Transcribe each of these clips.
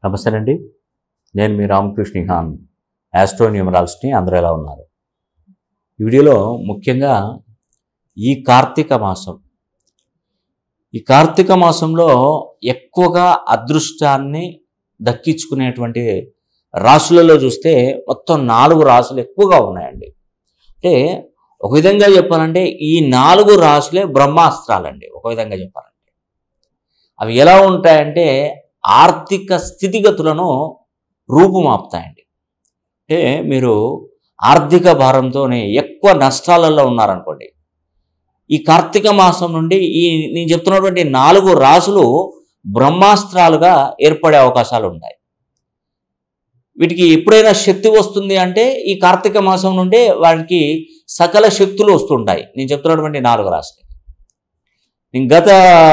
నమస్తే అండి నేను మీ రామకృష్ణ హాన్ యాస్ట్రో న్యూమరాలజిస్ట్ని అందరూ ఎలా ఉన్నారు ఈ వీడియోలో ముఖ్యంగా ఈ కార్తీక మాసం ఈ కార్తీక మాసంలో ఎక్కువగా అదృష్టాన్ని దక్కించుకునేటువంటి రాసులలో చూస్తే మొత్తం నాలుగు రాసులు ఎక్కువగా ఉన్నాయండి అంటే ఒక విధంగా చెప్పాలంటే ఈ నాలుగు రాసులే బ్రహ్మాస్త్రాలండి ఒక విధంగా చెప్పాలంటే అవి ఎలా ఉంటాయంటే ఆర్థిక స్థితిగతులను రూపుమాపుతాయండి అంటే మీరు ఆర్థిక భారంతోనే ఎక్కువ నష్టాలలో ఉన్నారనుకోండి ఈ కార్తీక మాసం నుండి ఈ నేను చెప్తున్నటువంటి నాలుగు రాసులు బ్రహ్మాస్త్రాలుగా ఏర్పడే అవకాశాలు ఉంటాయి వీటికి ఎప్పుడైనా శక్తి వస్తుంది అంటే ఈ కార్తీక మాసం నుండే వాటికి సకల శక్తులు వస్తుంటాయి నేను చెప్తున్నటువంటి నాలుగు రాశులు నేను గత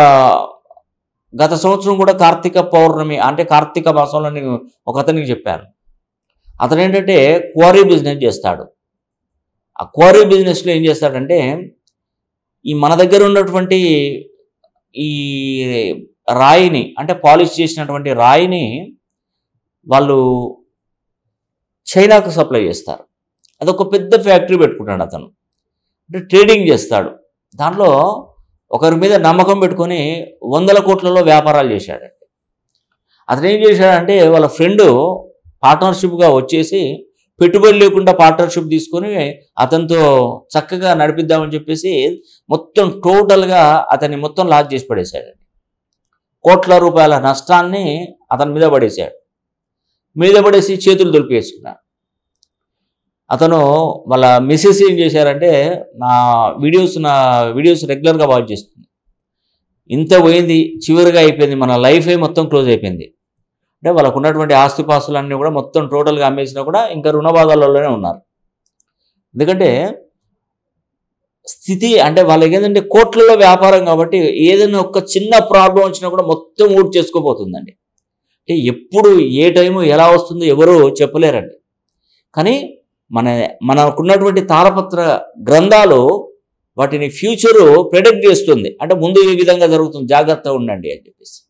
గత సంవత్సరం కూడా కార్తీక పౌర్ణమి అంటే కార్తీక మాసంలో నేను ఒక అతనికి చెప్పాను అతను ఏంటంటే క్వారీ బిజినెస్ చేస్తాడు ఆ క్వారీ బిజినెస్లో ఏం చేస్తాడంటే ఈ మన దగ్గర ఉన్నటువంటి ఈ రాయిని అంటే పాలిష్ చేసినటువంటి రాయిని వాళ్ళు చైనాకు సప్లై చేస్తారు అదొక పెద్ద ఫ్యాక్టరీ పెట్టుకుంటాడు అతను అంటే ట్రేడింగ్ చేస్తాడు దాంట్లో ఒకరి మీద నమ్మకం పెట్టుకొని వందల కోట్లలో వ్యాపారాలు చేశాడు అతను ఏం చేశాడంటే వాళ్ళ ఫ్రెండ్ పార్ట్నర్షిప్గా వచ్చేసి పెట్టుబడి లేకుండా పార్ట్నర్షిప్ తీసుకొని అతనితో చక్కగా నడిపిద్దామని చెప్పేసి మొత్తం టోటల్గా అతన్ని మొత్తం లాస్ చేసి పడేశాడు కోట్ల రూపాయల నష్టాన్ని అతని మీద పడేశాడు మీద పడేసి చేతులు దులిపేసుకున్నాడు అతను వాళ్ళ మిస్సెస్ ఏం చేశారంటే నా వీడియోస్ నా వీడియోస్ రెగ్యులర్గా వాచ్ చేస్తుంది ఇంత పోయింది చివరిగా అయిపోయింది మన లైఫే మొత్తం క్లోజ్ అయిపోయింది అంటే వాళ్ళకు ఉన్నటువంటి ఆస్తిపాస్తులన్నీ కూడా మొత్తం టోటల్గా అమ్మేసినా కూడా ఇంకా రుణబాధాలలోనే ఉన్నారు ఎందుకంటే స్థితి అంటే వాళ్ళకి ఏంటంటే కోట్లలో వ్యాపారం కాబట్టి ఏదైనా ఒక చిన్న ప్రాబ్లం వచ్చినా కూడా మొత్తం ఊడి చేసుకోబోతుందండి అంటే ఎప్పుడు ఏ టైము ఎలా వస్తుందో ఎవరు చెప్పలేరండి కానీ మన మనకున్నటువంటి తారపత్ర గ్రంథాలు వాటిని ఫ్యూచరు ప్రెడిక్ట్ చేస్తుంది అంటే ముందు ఈ విధంగా జరుగుతుంది జాగ్రత్తగా ఉండండి అని చెప్పేసి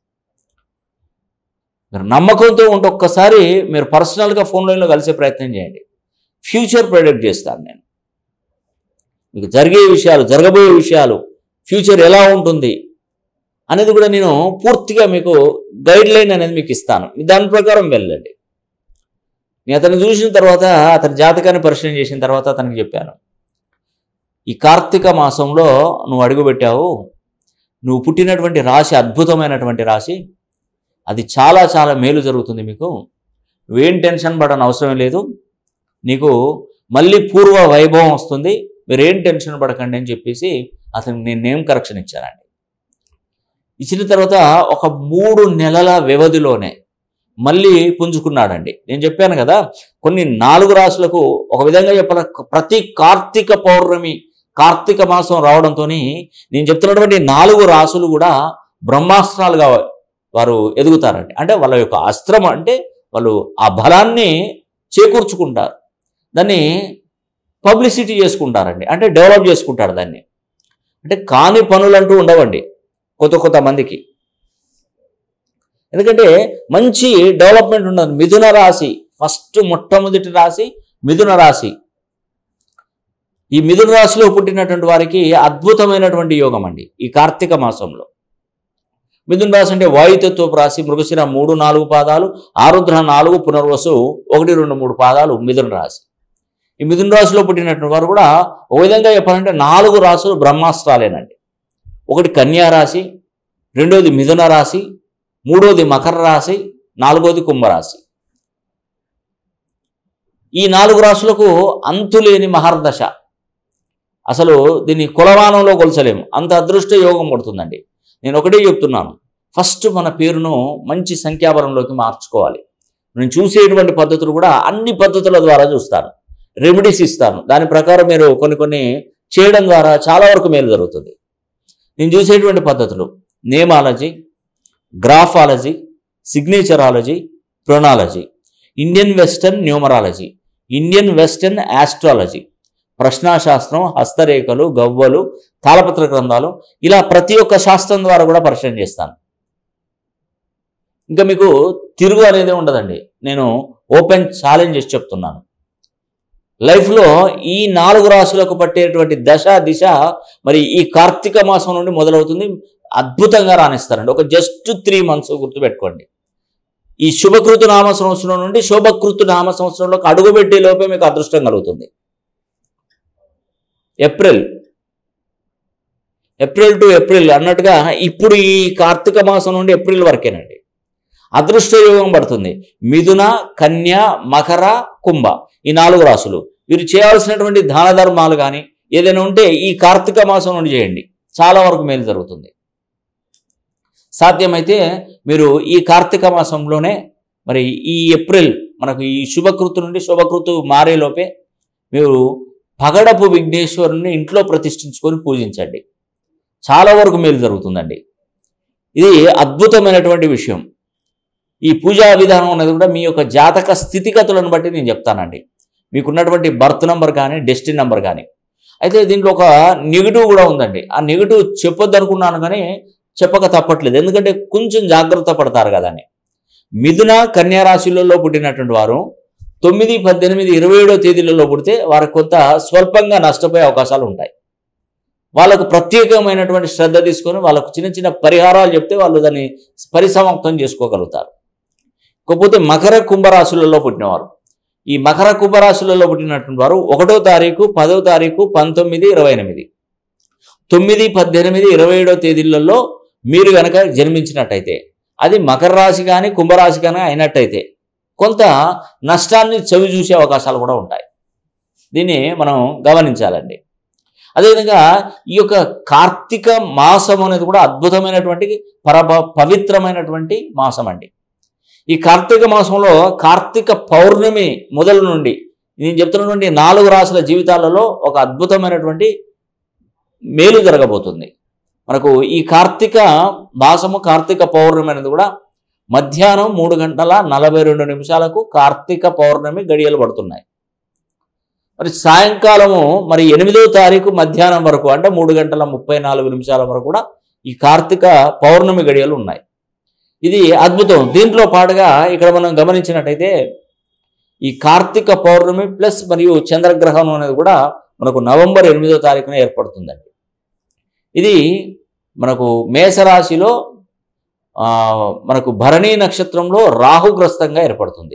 మీరు నమ్మకంతో ఉంటే ఒక్కసారి మీరు పర్సనల్గా ఫోన్ లైన్లో కలిసే ప్రయత్నం చేయండి ఫ్యూచర్ ప్రెడిక్ట్ చేస్తాను నేను మీకు జరిగే విషయాలు జరగబోయే విషయాలు ఫ్యూచర్ ఎలా ఉంటుంది అనేది కూడా నేను పూర్తిగా మీకు గైడ్ లైన్ అనేది మీకు ఇస్తాను దాని ప్రకారం వెళ్ళండి నేను అతను చూసిన తర్వాత అతని జాతకాన్ని పరిశీలన చేసిన తర్వాత అతనికి చెప్పాను ఈ కార్తీక మాసంలో నువ్వు అడుగుపెట్టావు నువ్వు పుట్టినటువంటి రాశి అద్భుతమైనటువంటి రాశి అది చాలా చాలా మేలు జరుగుతుంది మీకు నువ్వేం టెన్షన్ పడని అవసరం లేదు నీకు మళ్ళీ పూర్వ వైభవం వస్తుంది మీరేం టెన్షన్ పడకండి అని చెప్పేసి అతనికి నేను నేమ్ కరెక్షన్ ఇచ్చానండి ఇచ్చిన తర్వాత ఒక మూడు నెలల వ్యవధిలోనే మళ్ళీ పుంజుకున్నాడండి నేను చెప్పాను కదా కొన్ని నాలుగు రాసులకు ఒక విధంగా చెప్పాల ప్రతి కార్తీక పౌర్ణమి కార్తీక మాసం రావడంతో నేను చెప్తున్నటువంటి నాలుగు రాసులు కూడా బ్రహ్మాస్త్రాలుగా వారు ఎదుగుతారండి అంటే వాళ్ళ యొక్క అస్త్రం అంటే వాళ్ళు ఆ బలాన్ని చేకూర్చుకుంటారు దాన్ని పబ్లిసిటీ చేసుకుంటారండి అంటే డెవలప్ చేసుకుంటారు దాన్ని అంటే కాని పనులంటూ ఉండవండి కొత్త కొత్త మందికి ఎందుకంటే మంచి డెవలప్మెంట్ ఉండదు మిథున రాశి ఫస్ట్ మొట్టమొదటి రాశి మిథున రాశి ఈ మిథున రాశిలో పుట్టినటువంటి వారికి అద్భుతమైనటువంటి యోగం అండి ఈ కార్తీక మాసంలో మిథున రాశి అంటే వాయుతత్వపు రాశి మృగశిర మూడు నాలుగు పాదాలు ఆరుద్ర నాలుగు పునర్వసు ఒకటి రెండు మూడు పాదాలు మిథున రాశి ఈ మిథున రాశిలో పుట్టినటువంటి వారు కూడా ఒక విధంగా చెప్పాలంటే నాలుగు రాశులు బ్రహ్మాస్త్రాలేనండి ఒకటి కన్యా రాశి రెండోది మిథున రాశి మూడోది మకర రాశి నాలుగోది కుంభరాశి ఈ నాలుగు రాశులకు అంతులేని మహర్దశ అసలు దీన్ని కులమానంలో కొలచలేము అంత అదృష్ట యోగం పడుతుందండి నేను ఒకటే చెప్తున్నాను ఫస్ట్ మన పేరును మంచి సంఖ్యాబలంలోకి మార్చుకోవాలి నేను చూసేటువంటి పద్ధతులు కూడా అన్ని పద్ధతుల ద్వారా చూస్తాను రెమెడీస్ ఇస్తాను దాని ప్రకారం మీరు కొన్ని కొన్ని చేయడం ద్వారా చాలా వరకు మేలు జరుగుతుంది నేను చూసేటువంటి పద్ధతులు nameology graphology signatureology pronology Indian western numerology Indian western astrology ప్రశ్నాశాస్త్రం హస్తరేఖలు గవ్వలు తాళపత్ర గ్రంథాలు ఇలా ప్రతి ఒక్క శాస్త్రం ద్వారా కూడా పరిశీలన చేస్తాను ఇంకా మీకు తిరుగు అనేది ఉండదండి నేను ఓపెన్ ఛాలెంజ్ చేసి చెప్తున్నాను లైఫ్లో ఈ నాలుగు రాశులకు పట్టేటువంటి దశ దిశ మరి ఈ కార్తీక మాసం నుండి మొదలవుతుంది అద్భుతంగా రాణిస్తారండి ఒక జస్ట్ త్రీ మంత్స్ గుర్తుపెట్టుకోండి ఈ శుభకృతు నామ సంవత్సరం నుండి శుభకృతు నామ సంవత్సరంలోకి అడుగుపెట్టే లోపే మీకు అదృష్టం కలుగుతుంది ఏప్రిల్ ఏప్రిల్ టు ఏప్రిల్ అన్నట్టుగా ఇప్పుడు ఈ కార్తీక మాసం నుండి ఏప్రిల్ వరకేనండి అదృష్ట యోగం పడుతుంది మిథున కన్య మకర కుంభ ఈ నాలుగు రాసులు వీరు చేయాల్సినటువంటి దాన ధర్మాలు కానీ ఏదైనా ఉంటే ఈ కార్తీక మాసం నుండి చేయండి చాలా వరకు మేలు జరుగుతుంది సాధ్యమైతే మీరు ఈ కార్తీక మాసంలోనే మరి ఈ ఏప్రిల్ మనకు ఈ శుభకృతు నుండి శుభకృతు మారేలోపే మీరు పగడపు విఘ్నేశ్వరుని ఇంట్లో ప్రతిష్ఠించుకొని పూజించండి చాలా వరకు మేలు జరుగుతుందండి ఇది అద్భుతమైనటువంటి విషయం ఈ పూజా విధానం అనేది కూడా మీ యొక్క జాతక స్థితిగతులను బట్టి నేను చెప్తానండి మీకున్నటువంటి బర్త్ నంబర్ కానీ డెస్టిన్ నంబర్ కానీ అయితే దీంట్లో ఒక నెగిటివ్ కూడా ఉందండి ఆ నెగిటివ్ చెప్పొద్దు అనుకున్నాను కానీ చెప్పక తప్పట్లేదు ఎందుకంటే కొంచెం జాగ్రత్త పడతారు కదా అని మిథున కన్యా రాశులలో పుట్టినటువంటి వారు తొమ్మిది పద్దెనిమిది ఇరవై ఏడో తేదీలలో పుడితే వారికి కొంత స్వల్పంగా నష్టపోయే అవకాశాలు ఉంటాయి వాళ్ళకు ప్రత్యేకమైనటువంటి శ్రద్ధ తీసుకొని వాళ్ళకు చిన్న చిన్న పరిహారాలు చెప్తే వాళ్ళు దాన్ని పరిసమాప్తం చేసుకోగలుగుతారు కాకపోతే మకర కుంభరాశులలో పుట్టినవారు ఈ మకర కుంభరాశులలో పుట్టినటువంటి వారు ఒకటో తారీఖు పదో తారీఖు పంతొమ్మిది ఇరవై ఎనిమిది తొమ్మిది పద్దెనిమిది ఇరవై ఏడో తేదీలలో మీరు కనుక జన్మించినట్టయితే అది మకర రాశి కానీ కుంభరాశి కానీ అయినట్టయితే కొంత నష్టాన్ని చవి చూసే అవకాశాలు కూడా ఉంటాయి దీన్ని మనం గమనించాలండి అదేవిధంగా ఈ యొక్క కార్తీక మాసం అనేది కూడా అద్భుతమైనటువంటి పరప పవిత్రమైనటువంటి మాసం అండి ఈ కార్తీక మాసంలో కార్తీక పౌర్ణమి మొదలు నుండి నేను చెప్తున్నటువంటి నాలుగు రాసుల జీవితాలలో ఒక అద్భుతమైనటువంటి మేలు జరగబోతుంది మనకు ఈ కార్తీక మాసము కార్తీక పౌర్ణమి అనేది కూడా మధ్యాహ్నం మూడు గంటల నలభై రెండు నిమిషాలకు కార్తీక పౌర్ణమి గడియలు పడుతున్నాయి మరి సాయంకాలము మరి ఎనిమిదో తారీఖు మధ్యాహ్నం వరకు అంటే మూడు గంటల ముప్పై నాలుగు నిమిషాల వరకు కూడా ఈ కార్తీక పౌర్ణమి గడియలు ఉన్నాయి ఇది అద్భుతం దీంట్లో పాటుగా ఇక్కడ మనం గమనించినట్టయితే ఈ కార్తీక పౌర్ణమి ప్లస్ మరియు చంద్రగ్రహణం అనేది కూడా మనకు నవంబర్ ఎనిమిదో తారీఖున ఏర్పడుతుందండి ఇది మనకు మేషరాశిలో ఆ, మనకు భరణీ నక్షత్రంలో రాహుగ్రస్తంగా ఏర్పడుతుంది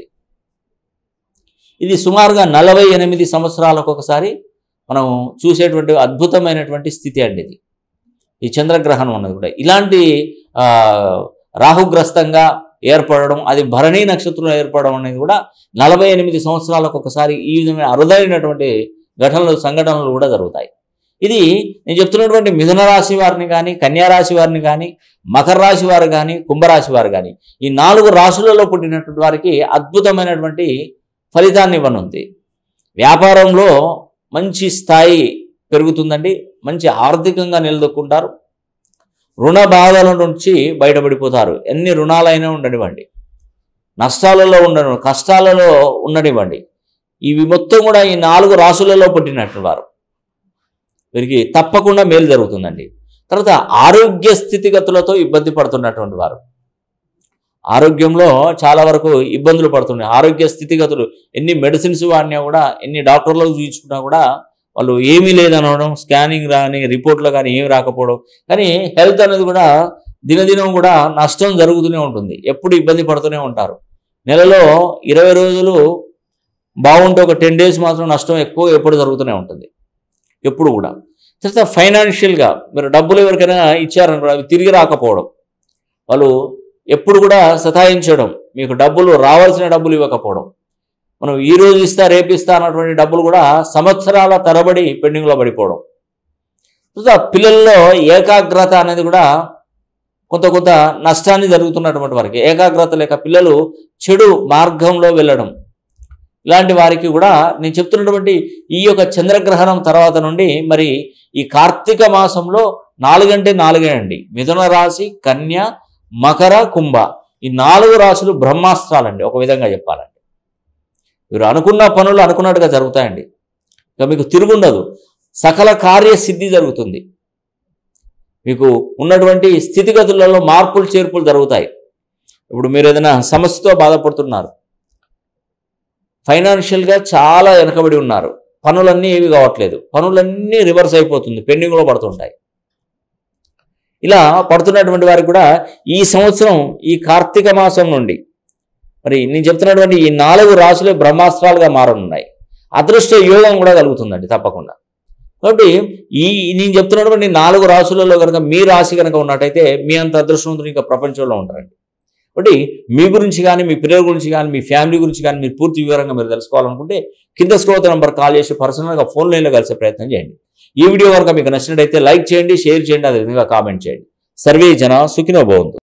ఇది సుమారుగా నలభై ఎనిమిది సంవత్సరాలకు ఒకసారి మనం చూసేటువంటి అద్భుతమైనటువంటి స్థితి అండి ఇది ఈ చంద్రగ్రహణం అన్నది కూడా ఇలాంటి ఆ, రాహుగ్రస్తంగా ఏర్పడడం అది భరణీ నక్షత్రంలో ఏర్పడడం అనేది కూడా నలభై ఎనిమిది సంవత్సరాలకు ఒకసారి ఈ విధమైన అరుదైనటువంటి ఘటనలు సంఘటనలు కూడా జరుగుతాయి ఇది నేను చెప్తున్నటువంటి మిథున రాశి వారిని కానీ కన్యా రాశి వారిని కానీ మకర రాశి వారు కానీ కుంభరాశి వారు కానీ ఈ నాలుగు రాశులలో పుట్టినటువంటి వారికి అద్భుతమైనటువంటి ఫలితాన్ని ఇవ్వనుంది వ్యాపారంలో మంచి స్థాయి పెరుగుతుందండి మంచి ఆర్థికంగా నిలదొక్కుంటారు రుణ బాధల నుంచి బయటపడిపోతారు ఎన్ని రుణాలైనా ఉండనివ్వండి నష్టాలలో ఉండను కష్టాలలో ఉండనివ్వండి ఇవి మొత్తం కూడా ఈ నాలుగు రాసులలో పుట్టినట్టు వారు వీరికి తప్పకుండా మేలు జరుగుతుందండి తర్వాత ఆరోగ్య స్థితిగతులతో ఇబ్బంది పడుతున్నటువంటి వారు ఆరోగ్యంలో చాలా వరకు ఇబ్బందులు పడుతున్నాయి ఆరోగ్య స్థితిగతులు ఎన్ని మెడిసిన్స్ వాడినా కూడా ఎన్ని డాక్టర్లకు చూపించుకున్నా కూడా వాళ్ళు ఏమీ లేదనడం స్కానింగ్ రాని రిపోర్ట్లో కానీ ఏమి రాకపోవడం కానీ హెల్త్ అనేది కూడా దినదినం కూడా నష్టం జరుగుతూనే ఉంటుంది ఎప్పుడు ఇబ్బంది పడుతూనే ఉంటారు నెలలో ఇరవై రోజులు బాగుంటే ఒక టెన్ డేస్ మాత్రం నష్టం ఎక్కువ ఎప్పుడు జరుగుతూనే ఉంటుంది ఎప్పుడు కూడా తర్వాత ఫైనాన్షియల్గా మీరు డబ్బులు ఎవరికైనా ఇచ్చారనుకో అవి తిరిగి రాకపోవడం వాళ్ళు ఎప్పుడు కూడా సతాయించడం మీకు డబ్బులు రావాల్సిన డబ్బులు ఇవ్వకపోవడం మనం ఈ రోజు ఇస్తా రేపు ఇస్తా అన్నటువంటి డబ్బులు కూడా సంవత్సరాల తరబడి పెండింగ్లో పడిపోవడం తర్వాత పిల్లల్లో ఏకాగ్రత అనేది కూడా కొంత కొంత నష్టాన్ని జరుగుతున్నటువంటి వారికి ఏకాగ్రత లేక పిల్లలు చెడు మార్గంలో వెళ్ళడం ఇలాంటి వారికి కూడా నేను చెప్తున్నటువంటి ఈ యొక్క చంద్రగ్రహణం తర్వాత నుండి మరి ఈ కార్తీక మాసంలో నాలుగంటే నాలుగే అండి మిథున రాశి కన్య మకర కుంభ ఈ నాలుగు రాశులు బ్రహ్మాస్త్రాలండి ఒక విధంగా చెప్పాలండి మీరు అనుకున్న పనులు అనుకున్నట్టుగా జరుగుతాయండి ఇక మీకు తిరుగుండదు సకల కార్యసిద్ధి జరుగుతుంది మీకు ఉన్నటువంటి స్థితిగతులలో మార్పులు చేర్పులు జరుగుతాయి ఇప్పుడు మీరు ఏదైనా సమస్యతో బాధపడుతున్నారు ఫైనాన్షియల్గా చాలా వెనకబడి ఉన్నారు పనులన్నీ ఏవి కావట్లేదు పనులన్నీ రివర్స్ అయిపోతుంది పెండింగ్లో పడుతుంటాయి ఇలా పడుతున్నటువంటి వారికి కూడా ఈ సంవత్సరం ఈ కార్తీక మాసం నుండి మరి నేను చెప్తున్నటువంటి ఈ నాలుగు రాశులే బ్రహ్మాస్త్రాలుగా మారనున్నాయి అదృష్ట యోగం కూడా కలుగుతుందండి తప్పకుండా కాబట్టి ఈ నేను చెప్తున్నటువంటి నాలుగు రాశులలో కనుక మీ రాశి కనుక ఉన్నట్టయితే మీ అంత అదృష్టవంతులు ఇంకా ప్రపంచంలో ఉంటారండి కాబట్టి మీ గురించి కానీ మీ పిల్లల గురించి కానీ మీ ఫ్యామిలీ గురించి కానీ మీరు పూర్తి వివరంగా మీరు తెలుసుకోవాలనుకుంటే కింద స్క్రోత నెంబర్ కాల్ చేసి పర్సనల్గా ఫోన్ లైన్లో కలిసే ప్రయత్నం చేయండి ఈ వీడియో కనుక మీకు నచ్చినట్టయితే లైక్ చేయండి షేర్ చేయండి అదేవిధంగా కామెంట్ చేయండి సర్వే జన సుఖినో భవంతు